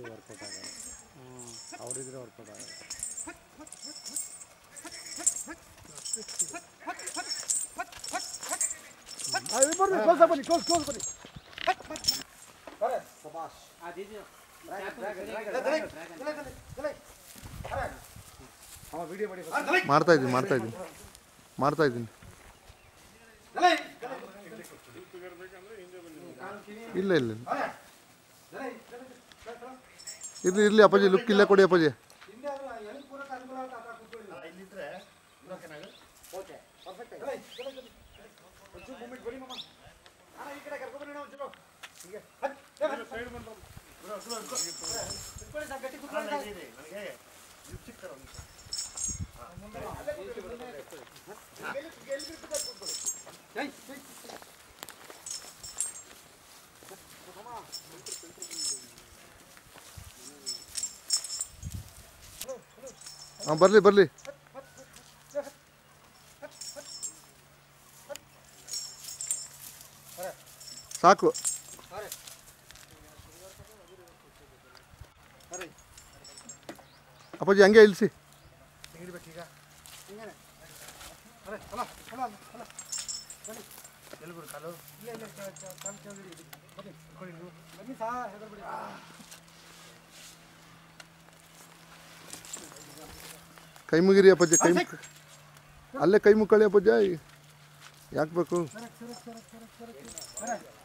ಇದು ವರ್ಕೌಟ್ ಆಗಲ್ಲ ಅವರಿದ್ರೆ ವರ್ಕೌಟ್ ಆಗಲ್ಲ ಬರ್ರಿ ಕ್ಲೋಸ್ ಬನ್ನಿ ಕ್ಲೋಸ್ ಕ್ಲೋಸ್ ಬನ್ನಿ ಮಾಡ್ತಾ ಇದ್ದೀನಿ ಮಾಡ್ತಾ ಇದ್ದೀನಿ ಮಾಡ್ತಾ ಇದ್ದೀನಿ ಇಲ್ಲ ಇಲ್ಲ ಇಲ್ಲ. ಇರ್ಲಿ ಇರ್ಲಿ ಅಪ್ಪಾಜಿ ಲುಕ್ ಇಲ್ಲ ಕೊಡಿ ಅಪ್ಪಾಜಿ ಹಾಂ ಬರಲಿ ಬರಲಿ ಸಾಕು ಅಪ್ಪಾಜಿ ಹಂಗೆ ಇಳಿಸಿ ಕೈ ಮುಗಿರಿ ಅಪ್ಪಾಜಿ ಕೈ ಮುಗ್- ಅಲ್ಲೇ ಕೈ ಮುಕ್ಕಳಿ ಅಪ್ಪಾಜಿ ಯಾಕೆ ಬೇಕು